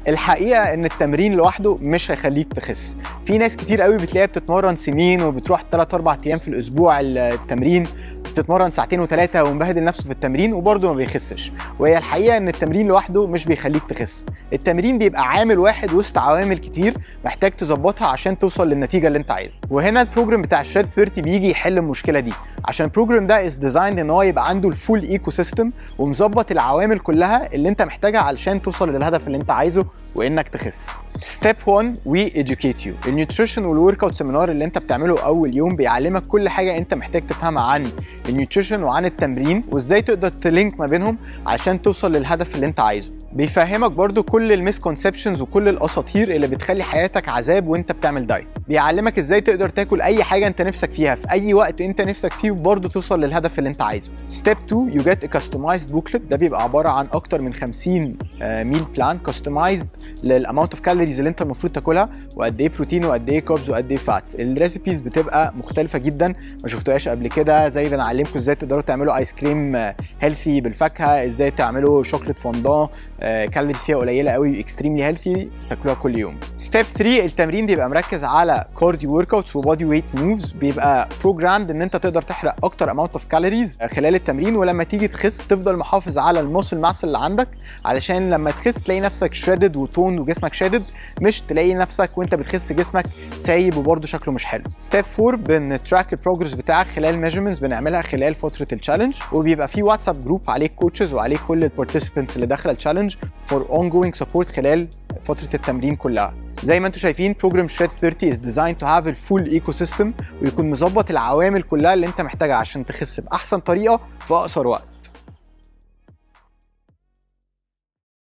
الحقيقه ان التمرين لوحده مش هيخليك تخس في ناس كتير قوي بتلاقيها بتتمرن سنين وبتروح 3 4 ايام في الاسبوع التمرين بتتمرن ساعتين وثلاثه ومبهدل نفسه في التمرين وبرضه ما بيخسش وهي الحقيقه ان التمرين لوحده مش بيخليك تخس التمرين بيبقى عامل واحد وسط عوامل كتير محتاج تظبطها عشان توصل للنتيجه اللي انت عايزها وهنا البروجرام بتاع الشاد 30 بيجي يحل المشكله دي عشان البروجرام ده از ديزايند ان هو يبقى عنده الفول ايكو سيستم ومظبط العوامل كلها اللي انت محتاجها علشان توصل للهدف اللي انت عايزه وانك تخس ستيب 1 وي educate يو النيوتريشن والورك اوت سيمينار اللي انت بتعمله اول يوم بيعلمك كل حاجه انت محتاج تفهمها عن النيوتريشن وعن التمرين وازاي تقدر تلينك ما بينهم عشان توصل للهدف اللي انت عايزه بيفهمك برضو كل المسكونسبشنز وكل الاساطير اللي بتخلي حياتك عذاب وانت بتعمل دايت بيعلمك ازاي تقدر تاكل اي حاجه انت نفسك فيها في اي وقت انت نفسك فيه وبرضه توصل للهدف اللي انت عايزه ستيب 2 يو جيت كاستمايزد بوكلت ده بيبقى عباره عن اكتر من 50 ميل بلان كاستمايزد للاماونت اوف كالوريز اللي انت المفروض تاكلها وقد ايه بروتين وقد ايه كاربز وقد ايه فاتس الريسيبيز بتبقى مختلفه جدا ما شفتوهاش قبل كده زي بنعلمكم ازاي تقدروا تعملوا ايس كريم هيلثي بالفاكهه ازاي تعملوا شوكليت فوندان كالوريز فيها قليله قوي اكستريملي هيلثي تاكلوها كل يوم ستيب 3 التمرين بيبقى مركز على كارديو ورك اوتس وبودي ويت موفز بيبقى بروجرامد ان انت تقدر تحرق اكتر اماونت اوف كالوريز خلال التمرين ولما تيجي تخس تفضل محافظ على الموسل ماس اللي عندك علشان لما تخس تلاقي نفسك شريدد وتون وجسمك شادد مش تلاقي نفسك وانت بتخس جسمك سايب وبرده شكله مش حلو ستيب 4 بنتراك البروجرس بتاعك خلال ميجرمنتس بنعملها خلال فتره التشالنج وبيبقى في واتساب جروب عليه كوتشز وعليه كل البارتيسيبنتس اللي داخله التشالنج فور اون جوينج سبورت خلال فتره التمرين كلها زي ما انتم شايفين بروجرام شريد 30 is designed to have الفول ايكو سيستم ويكون مظبط العوامل كلها اللي انت محتاجها عشان تخس باحسن طريقه في اقصر وقت